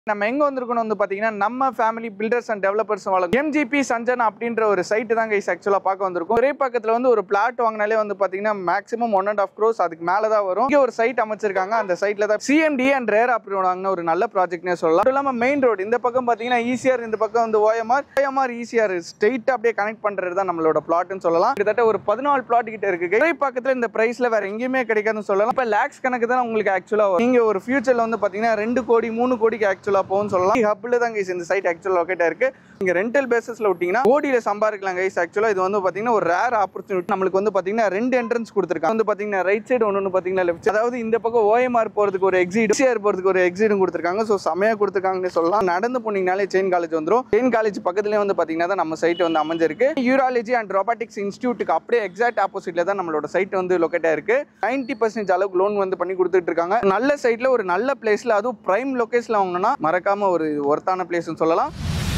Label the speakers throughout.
Speaker 1: நம்ம எங்க வந்திருக்கோம் வந்து பாத்தீங்கன்னா நம்ம ஃபேமிலி பில்டர்ஸ் அண்ட் டெவலப்பர்ஸ் வழங்கும் எம்ஜிபி சஞ்சனா அப்படின்ற ஒரு சைட்டு தான் கைஸ் ஆக்சுவலா பார்க்க வந்திருக்கோம் ஒரே பக்கத்துல வந்து ஒரு பிளாட் வாங்கினாலே வந்து பாத்தீங்கன்னா maximum one and half crores அதுக்கு மேல தான் வரும் இங்க ஒரு சைட் அமைச்சிருக்காங்க அந்த சைட்ல தான் சிஎம்டி அண்ட் ரேர் அப்படி வாங்கின ஒரு நல்ல ப்ராஜெக்ட்னே சொல்லலாம் அது இல்லாம மெயின் ரோடு இந்த பக்கம் பாத்தீங்கன்னா ஈசிஆர் இந்த பக்கம் வந்து ஓஎம்ஆர் ஓஎம்ஆர் ஈசிஆர் ஸ்ட்ரெயிட் அப்படியே கனெக்ட் பண்றது தான் நம்மளோட பிளாட்னு சொல்லலாம் கிட்டத்தட்ட ஒரு பதினாலு பிளாட் கிட்ட இருக்கு ஒரே பக்கத்துல இந்த பிரைஸ்ல வேற எங்கேயுமே கிடைக்காதுன்னு சொல்லலாம் இப்ப லேக்ஸ் கணக்கு தான் உங்களுக்கு ஆக்சுவலா நீங்க ஒரு ஃபியூச்சர்ல வந்து பாத்தீங்கன்னா ரெண்டு கோடி மூணு கோடிக்கு ஆக்சுவலா போகும்னு சொல்லலாம் ஹப்ல தான் கைஸ் இந்த சைட் ஆக்சுவலா லொக்கேட் இருக்கு நீங்க ரெண்டல் பேசிஸ்ல விட்டீங்கன்னா கோடியில சம்பாதிக்கலாம் கைஸ் ஆக்சுவலா இது வந்து பாத்தீங்கன்னா ஒரு ரேர் ஆப்பர்ச்சுனிட்டி நம்மளுக்கு வந்து பாத்தீங்கன்னா ரெண்டு என்ட்ரன்ஸ் கொடுத்துருக்காங்க வந்து பாத்தீங்கன்னா ரைட் சைடு ஒன்னு பாத்தீங்கன்னா லெஃப்ட் அதாவது இந்த பக்கம் ஓஎம்ஆர் போறதுக்கு ஒரு எக்ஸிட் சிஆர் போறதுக்கு ஒரு எக்ஸிடும் கொடுத்துருக்காங்க ஸோ செமையா கொடுத்துருக்காங்கன்னு சொல்லலாம் நடந்து போனீங்கனாலே செயின் காலேஜ் வந்துரும் செயின் காலேஜ் பக்கத்துலேயே வந்து பாத்தீங்கன்னா தான் நம்ம சைட் வந்து அமைஞ்சிருக்கு யூராலஜி அண்ட் ரோபாட்டிக்ஸ் இன்ஸ்டியூட்டுக்கு அப்படியே எக்ஸாக்ட் ஆப்போசிட்ல தான் நம்மளோட சைட் வந்து லொக்கேட் ஆயிருக்கு நைன்டி பர்சன்டேஜ் அளவுக்கு லோன் வந்து பண்ணி கொடுத்துட்டு இருக்காங்க நல்ல சைட்ல ஒரு நல்ல பிளேஸ்ல அதுவும் பிரைம் லொகேஷன்ல வாங்கணும்னா மறக்காம ஒரு ஒர்த்தான பிளேஸ்னு சொல்லலாம்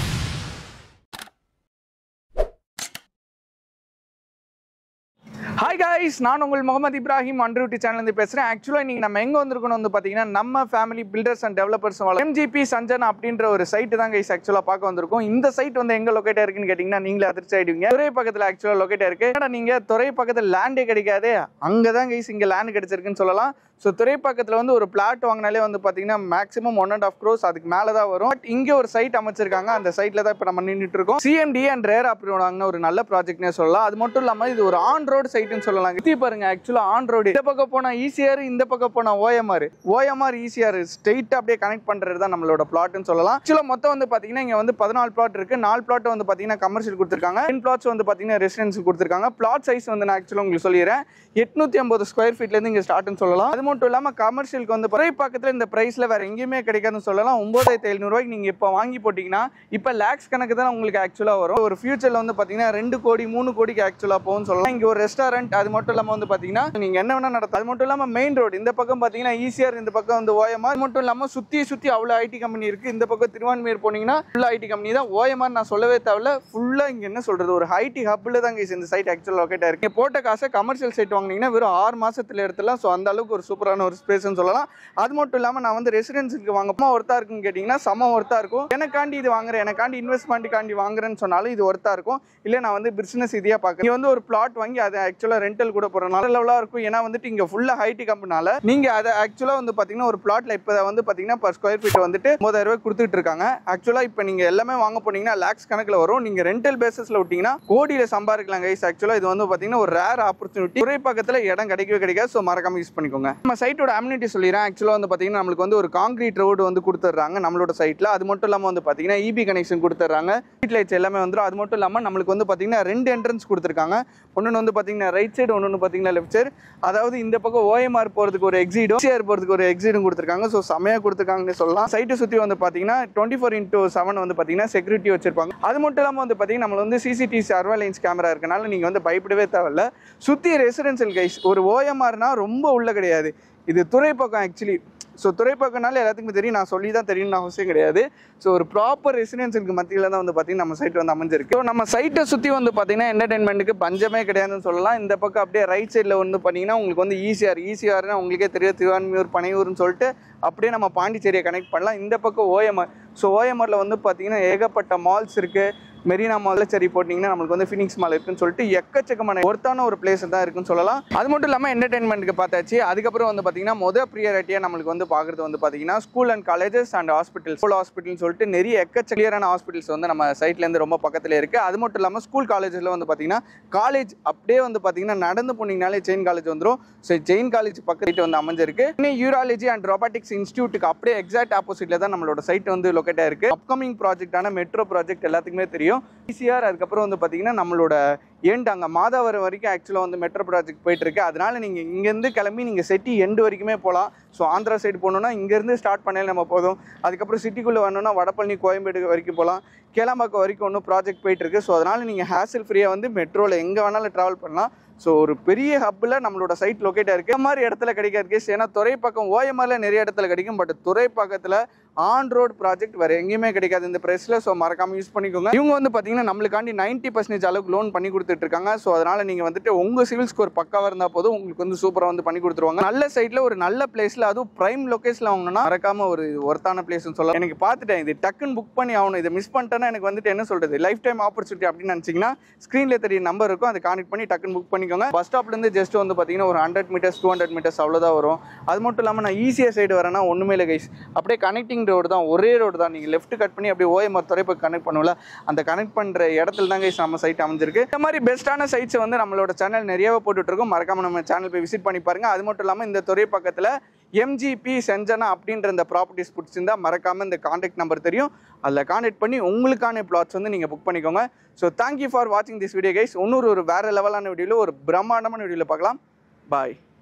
Speaker 1: ஹாய் காய்ஸ் நான் உங்கள் முகமது இப்ராஹிம் அண்ட்ரூட்டி சேனல்லேருந்து பேசுகிறேன் ஆக்சுவலாக நீங்கள் நம்ம எங்கே வந்திருக்கணும் வந்து பார்த்தீங்கன்னா நம்ம family builders and developers MGB Sanjana அப்படின்ற ஒரு சைட்டு தான் கைஸ் ஆக்சுவலாக பார்க்க வந்திருக்கோம் இந்த சைட் வந்து எங்கே லொக்கேட் இருக்குன்னு கேட்டிங்கன்னா நீங்களே அதிர்ச்சி ஆயிடுவீங்க துறை பக்கத்தில் ஆக்சுவலாக லொக்கேட் இருக்கு ஏன்னா நீங்கள் துறை பக்கத்தில் லேண்டே கிடைக்காதே அங்கே தான் கைஸ் இங்கே லேண்ட் கிடைச்சிருக்குன்னு சொல்லலாம் ஸோ துறைப்பாக்கத்தில் வந்து ஒரு பிளாட் வாங்கினாலே வந்து பார்த்தீங்கன்னா maximum one and half crores அதுக்கு மேலே தான் வரும் பட் இங்கே ஒரு சைட் அமைச்சிருக்காங்க அந்த சைட்டில் தான் இப்போ நம்ம நின்றுட்டு இருக்கோம் சிஎம்டி அண்ட் ரேர் அப்படி வாங்கின ஒரு நல்ல ப்ராஜெக்ட்னே சொல்லலாம் அது மட்டும் இல்லாமல் இது ஒரு ஆன் ரோடு சைட்டுன்னு சொல்லலாம் சுற்றி பாருங்க ஆக்சுவலாக ஆன் ரோடு இந்த பக்கம் போனால் ஈஸியார் இந்த பக்கம் போனால் ஓஎம்ஆர் ஓஎம்ஆர் ஈஸியார் ஸ்ட்ரெயிட்டாக அப்படியே கனெக்ட் பண்ணுறது தான் நம்மளோட பிளாட்னு சொல்லலாம் ஆக்சுவலாக மொத்தம் வந்து பார்த்தீங்கன்னா இங்கே வந்து பதினாலு பிளாட் இருக்கு நாலு பிளாட் வந்து பார்த்தீங்கன்னா கமர்ஷியல் கொடுத்துருக்காங்க டென் பிளாட்ஸ் வந்து பார்த்தீங்கன்னா ரெசிடென்ஸ் கொடுத்துருக்காங்க பிளாட் சைஸ் வந்து நான் ஆக்சுவலாக உங்களுக்கு சொல்லிடுறேன் எட்நூத்தி ஐம்பது ஸ்கொயர் ஃபீட்லேருந்து இங்கே ஸ்டார்ட்னு சொல்லலாம் அது மட்டும் இல்லாமல் கமர்ஷியலுக்கு வந்து ஒரே பக்கத்தில் இந்த ப்ரைஸில் வேறு எங்கேயுமே கிடைக்காதுன்னு சொல்லலாம் ஒம்பதாயிரத்தி எழுநூறுவாய்க்கு நீங்கள் இப்போ வாங்கி போட்டிங்கன்னா இப்போ லேக்ஸ் கணக்கு தான் உங்களுக்கு ஆக்சுவலாக வரும் ஒரு ஃபியூச்சரில் வந்து பார்த்தீங்கன்னா ரெண்டு கோடி மூணு கோடிக்கு ஆக்சுவலாக போகும்னு சொல்லலாம் இங்கே ஒரு ரெஸ்டாரண்ட் அது மட்டும் இல்லாமல் வந்து பார்த்தீங்கன்னா நீங்கள் என்ன வேணால் நடத்தும் அது மட்டும் இல்லாமல் மெயின் ரோடு இந்த பக்கம் பார்த்தீங்கன்னா ஈஸியாக இந்த பக்கம் வந்து ஓஎம்ஆர் அது மட்டும் இல்லாமல் சுற்றி சுற்றி அவ்வளோ ஐடி கம்பெனி இருக்குது இந்த பக்கம் திருவான்மையூர் போனீங்கன்னா ஃபுல்லாக ஐடி கம்பெனி தான் ஓஎம்ஆர் நான் சொல்லவே தேவையில்ல ஃபுல்லாக இங்கே என்ன சொல்கிறது ஒரு ஐடி ஹப்பில் தான் guys இந்த சைட் ஆக்சுவலாக லொக்கேட் ஆயிருக்கு இங்க போட்ட காசை கமர்ஷியல் சைட் வாங்கினீங்கன்னா வெறும் ஆறு மாசத்துல எடுத்துலாம் ஸோ அந்த அளவுக்கு ஒரு சூப்பரான ஒரு ஸ்பேஸ்னு சொல்லலாம் அது மட்டும் இல்லாமல் நான் வந்து ரெசிடென்ஸுக்கு வாங்கப்போ ஒர்த்தா இருக்குன்னு கேட்டிங்கன்னா செம ஒர்த்தா இருக்கும் எனக்காண்டி இது வாங்குறேன் எனக்காண்டி இன்வெஸ்ட்மெண்ட்டுக்காண்டி வாங்குறேன்னு சொன்னாலும் இது ஒர்த்தா இருக்கும் இல்லை நான் வந்து பிசினஸ் இதையாக பார்க்குறேன் இங்கே வந்து ஒரு பிளாட் வாங்கி அதை ஆக்சுவலாக ரெண்டல் கூட போகிற நல்ல லெவலாக இருக்கும் ஏன்னா வந்துட்டு இங்கே ஃபுல்லாக ஐடி கம்பெனால நீங்கள் அதை ஆக்சுவலாக வந்து பார்த்தீங்கன்னா ஒரு பிளாட்ல இப்போ வந்து பார்த்தீங்கன்னா பர் ஸ்கொயர் ஃபீட் வந்துட்டு மூவாயிரம் ரூபாய் கொடுத்துட்டு இருக்காங்க ஆக்சுவலாக இப்போ நீங்கள் எல்லாமே வாங்க போனீங்கன்னா லேக்ஸ் கணக்கில் வரும் நீங்கள் ரெண்டல் பேசிஸில் விட்டீங்கன்னா கோடியில் சம்பாதிக்கலாம் கைஸ் ஆக்சுவலாக இது வந்து பார்த்தீங்கன்னா ஒரு ரேர் ஆப்பர்ச்சுனிட்டி ஒரே பக்கத்தில் இடம் கிடைக்கவே கிடைக்காது ஸோ மறக்காம யூஸ் பண்ணிக்கோங்க நம்ம சைட்டோட அம்யூனிட்டி சொல்லிடுறேன் ஆக்சுவலாக வந்து பார்த்தீங்கன்னா நம்மளுக்கு வந்து ஒரு காங்கிரீட் ரோடு வந்து கொடுத்துட்றாங்க நம்மளோட சைட்டில் அது மட்டும் இல்லாமல் வந்து பார்த்தீங்கன்னா இபி கனெக்ஷன் கொடுத்துட்றாங்க ஸ்ட்ரீட் லைட்ஸ் எல்லாமே வந்துடும் அது மட்டும் இல்லாமல் நம்மளுக்கு வந்து பார்த்தீங்கன்னா ரெண்டு என்ட்ரன்ஸ் கொடுத்துருக்காங்க ஒன்று வந்து பார்த்தீங்கன்னா ரைட் சைடு ஒன்று பார்த்தீங்கன்னா லெஃப்ட் சைடு அதாவது இந்த பக்கம் ஓஎம்ஆர் போகிறதுக்கு ஒரு எக்ஸிடும் சிஆர் போகிறதுக்கு ஒரு எக்ஸிடும் கொடுத்துருக்காங்க ஸோ செமையாக கொடுத்துருக்காங்கன்னு சொல்லலாம் சைட்டை சுற்றி வந்து பார்த்தீங்கன்னா டுவெண்ட்டி ஃபோர் இன்டூ செவன் வந்து பார்த்தீங்கன்னா செக்யூரிட்டி வச்சிருப்பாங்க அது மட்டும் இல்லாமல் வந்து பார்த்தீங்கன்னா நம்ம வந்து சிசிடிவி சர்வேலைன்ஸ் கேமரா இருக்கனால நீங்கள் வந்து பயப்படவே தேவையில்ல சுற்றி ரெசிடென்சியல் கைஸ் ஒரு ஓஎம்ஆர்னா ரொம்ப உள்ள கிடையாது இது துறை பக்கம் ஆக்சுவலி ஸோ துறைப்பக்கனால எல்லாத்துக்குமே தெரியும் நான் சொல்லி தான் தெரியணும்னு அவசியம் கிடையாது ஸோ ஒரு ப்ராப்பர் ரெசிடென்சியலுக்கு மத்தியில் தான் வந்து பார்த்தீங்கன்னா நம்ம சைட் வந்து அமைஞ்சிருக்கு ஸோ நம்ம சைட்டை சுற்றி வந்து பார்த்தீங்கன்னா என்டர்டைன்மெண்ட்டுக்கு பஞ்சமே கிடையாதுன்னு சொல்லலாம் இந்த பக்கம் அப்படியே ரைட் சைடில் வந்து பார்த்தீங்கன்னா உங்களுக்கு வந்து ஈஸியார் ஈஸியார்னு உங்களுக்கே தெரியும் திருவான்மியூர் பனையூர்னு சொல்லிட்டு அப்படியே நம்ம பாண்டிச்சேரியை கனெக்ட் பண்ணலாம் இந்த பக்கம் ஓஎம்ஆர் ஸோ ஓஎம்ஆரில் வந்து பார்த்தீங்கன்னா ஏகப்பட்ட மால்ஸ் இருக்குது மெரினா மாலில் சரி போட்டிங்கன்னா நம்மளுக்கு வந்து ஃபினிக்ஸ் மால் இருக்குன்னு சொல்லிட்டு எக்கச்சக்கமான ஒருத்தான ஒரு பிளேஸ் தான் இருக்குன்னு சொல்லலாம் அது மட்டும் இல்லாமல் என்டர்டைன்மெண்ட்டுக்கு பார்த்தாச்சு அதுக்கப்புறம் வந்து பார்த்தீங்கன்னா மொதல் ப்ரியாரிட்டியாக நம்மளுக்கு வந்து பார்க்குறது வந்து பார்த்தீங்கன்னா school and colleges and hospital school ஹாஸ்பிட்டல்னு சொல்லிட்டு நிறைய எக்கச்ச கிளியரான ஹாஸ்பிட்டல்ஸ் வந்து நம்ம சைட்லேருந்து ரொம்ப பக்கத்தில் இருக்குது அது மட்டும் இல்லாமல் ஸ்கூல் காலேஜில் வந்து பார்த்தீங்கன்னா காலேஜ் அப்படியே வந்து பார்த்தீங்கன்னா நடந்து போனீங்கனாலே செயின் காலேஜ் வந்துடும் ஸோ ஜெயின் காலேஜ் பக்கத்து வந்து அமைஞ்சிருக்கு இன்னும் யூராலஜி அண்ட் ரோபாட்டிக்ஸ் இன்ஸ்டியூட்டுக்கு அப்படியே எக்ஸாக்ட் ஆப்போசிட்ல தான் நம்மளோட சைட் வந்து லொக்கேட் ஆயிருக்கு அப்கமிங் ப்ராஜெக்டான மெட்ரோ ப்ராஜெக்ட் எல்லாத்துக்குமே தெரியும் ஈஸியார் அதுக்கப்புறம் வந்து பார்த்தீங்கன்னா நம்மளோட எண்ட் அங்கே மாதாவரம் வரைக்கும் ஆக்சுவலாக வந்து மெட்ரோ ப்ராஜெக்ட் போயிட்டு இருக்கு அதனால நீங்கள் இங்கேருந்து கிளம்பி நீங்கள் செட்டி எண்டு வரைக்குமே போகலாம் ஸோ ஆந்திரா சைடு போகணுன்னா இங்கேருந்து ஸ்டார்ட் பண்ணாலே நம்ம போதும் அதுக்கப்புறம் சிட்டிக்குள்ளே வரணும்னா வடபழனி கோயம்பேடு வரைக்கும் போகலாம் கேளாம்பாக்கம் வரைக்கும் ஒன்றும் ப்ராஜெக்ட் போயிட்டு இருக்கு ஸோ அதனால நீங்கள் ஹேசில் ஃப்ரீயாக வந்து மெட்ரோவில் எங்கே வேணாலும் ட்ராவல் பண்ணலாம் ஸோ ஒரு பெரிய ஹப்பில் நம்மளோட சைட் லொக்கேட் ஆயிருக்கு இந்த மாதிரி இடத்துல கிடைக்காது கேஸ் ஏன்னா துறைப்பக்கம் ஓஎம்ஆர்ல நிறைய இடத்துல கிடைக்கும் பட் துறைப்பக்கத்தில் ஆன் ரோட் ப்ராஜெக்ட் வேறு எங்கேயுமே கிடைக்காது இந்த ப்ரைஸில் ஸோ மறக்காமல் யூஸ் பண்ணிக்கோங்க இவங்க வந்து பார்த்தீங்கன்னா நம்மளுக்காண்டி நைன்ட்டி பர்சன்டேஜ் அளவுக்கு லோன் பண்ணி கொடுத்துட்டு கொடுத்துட்டு இருக்காங்க ஸோ அதனால நீங்கள் வந்துட்டு உங்கள் சிவில் ஸ்கோர் பக்காவாக இருந்தால் போதும் உங்களுக்கு வந்து சூப்பராக வந்து பண்ணி கொடுத்துருவாங்க நல்ல சைட்டில் ஒரு நல்ல பிளேஸில் அதுவும் ப்ரைம் லொக்கேஷனில் வாங்கணும்னா மறக்காம ஒரு ஒர்த்தான பிளேஸ்னு சொல்லலாம் எனக்கு பார்த்துட்டேன் இது டக்குன்னு புக் பண்ணி ஆகணும் இதை மிஸ் பண்ணிட்டேன்னா எனக்கு வந்துட்டு என்ன சொல்றது லைஃப் டைம் ஆப்பர்ச்சுனிட்டி அப்படின்னு நினச்சிங்கன்னா ஸ்க்ரீனில் தெரிய நம்பர் இருக்கும் அதை கான்டெக்ட் பண்ணி டக்குன்னு புக் பண்ணிக்கோங்க பஸ் ஸ்டாப்லேருந்து ஜஸ்ட் வந்து பார்த்தீங்கன்னா ஒரு hundred metres two hundred metres அவ்வளோதான் வரும் அது மட்டும் இல்லாமல் நான் ஈஸியாக சைடு வரேன்னா ஒன்றுமே இல்லை கைஸ் அப்படியே கனெக்டிங் ரோடு தான் ஒரே ரோடு தான் நீங்கள் லெஃப்ட் கட் பண்ணி அப்படியே ஓஎம்ஆர் துறை போய் கனெக்ட் பண்ணுவோம்ல அந்த கனெக்ட் பண்ணுற இடத்துல தான் கைஸ் நம்ம சைட் அமைஞ்சிருக்கு இந்த மாதிரி பெஸ்ட்டான சைட்ஸ் வந்து நம்மளோட சேனல் நிறையவே போட்டுட்டு இருக்கோம் மறக்காம நம்ம சேனல் போய் விசிட் பண்ணி பாருங்க அது மட்டும் இல்லாமல் இந்த துறை பக்கத்தில் எம்ஜிபி செஞ்சனா அப்படின்ற இந்த ப்ராப்பர்ட்டிஸ் பிடிச்சிருந்தா மறக்காம இந்த காண்டாக்ட் நம்பர் தெரியும் அதில் காண்டாக்ட் பண்ணி உங்களுக்கான பிளாட்ஸ் வந்து நீங்கள் புக் பண்ணிக்கோங்க ஸோ தேங்க்யூ ஃபார் வாட்சிங் திஸ் வீடியோ கைஸ் இன்னொரு ஒரு வேற லெவலான வீடியோவில் ஒரு பிரம்மாண்டமான வீடியோவில் பார்க்கலாம் பாய்